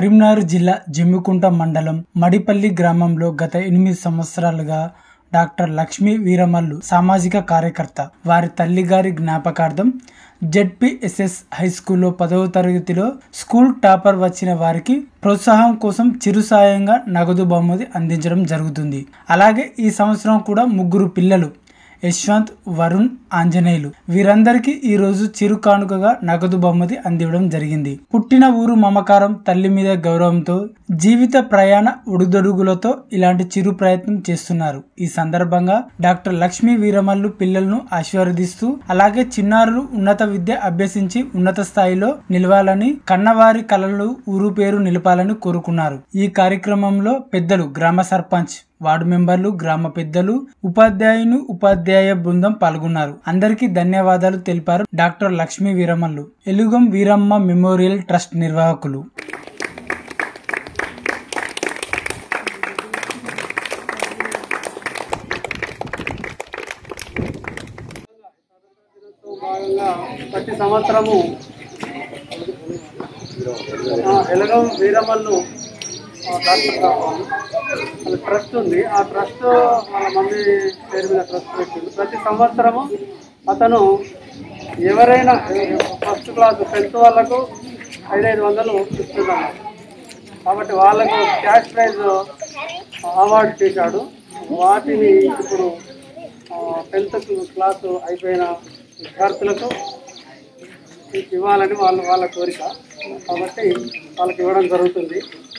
కరీంనగర్ జిల్లా జమ్మికుంట మండలం మడిపల్లి గ్రామంలో గత ఎనిమిది సంవత్సరాలుగా డాక్టర్ లక్ష్మీ వీరమల్లు సామాజిక కార్యకర్త వారి తల్లిగారి జ్ఞాపకార్థం జెడ్పిఎస్ఎస్ హై స్కూల్లో పదవ తరగతిలో స్కూల్ టాపర్ వచ్చిన వారికి ప్రోత్సాహం కోసం చిరు సాయంగా నగదు బహుమతి అందించడం జరుగుతుంది అలాగే ఈ సంవత్సరం కూడా ముగ్గురు పిల్లలు యశ్వంత్ వరుణ్ ఆంజనేయులు వీరందరికీ ఈ రోజు చిరు కానుకగా నగదు బహుమతి అందివ్వడం జరిగింది పుట్టిన ఊరు మమకారం తల్లి మీద గౌరవంతో జీవిత ప్రయాణ ఉడుదొడుగులతో ఇలాంటి చిరు ప్రయత్నం చేస్తున్నారు ఈ సందర్భంగా డాక్టర్ లక్ష్మీ వీరమల్లు పిల్లలను ఆశీర్వదిస్తూ అలాగే చిన్నారులు ఉన్నత విద్య అభ్యసించి ఉన్నత స్థాయిలో నిలవాలని కన్నవారి కలలు ఊరు పేరు నిలపాలని కోరుకున్నారు ఈ కార్యక్రమంలో పెద్దలు గ్రామ సర్పంచ్ వార్డు మెంబర్లు గ్రామ పెద్దలు ఉపాధ్యాయుని ఉపాధ్యాయ బృందం పాల్గొన్నారు అందరికీ ధన్యవాదాలు తెలిపారు డాక్టర్ లక్ష్మీ వీరమల్లు ఎలుగం వీరమ్మ మెమోరియల్ ట్రస్ట్ నిర్వాహకులు భాగంగా ప్రతి సంవత్సరము ఆ, ఎలగం వీరమల్లు ఆ, డాక్టర్ గారు వాళ్ళ ట్రస్ట్ ఉంది ఆ ట్రస్ట్ వాళ్ళ మమ్మీ పేరు మీద ట్రస్ట్ పెట్టింది ప్రతి సంవత్సరము అతను ఎవరైనా ఫస్ట్ క్లాస్ టెన్త్ వాళ్ళకు ఐదైదు వందలు ఇస్తున్నాడు కాబట్టి వాళ్ళకు క్యాష్ ప్రైజ్ అవార్డు చేశాడు వాటిని ఇప్పుడు టెన్త్ క్లాసు అయిపోయిన విద్యార్థులకు ఇవ్వాలని వాళ్ళ వాళ్ళ కోరిక కాబట్టి వాళ్ళకి ఇవ్వడం జరుగుతుంది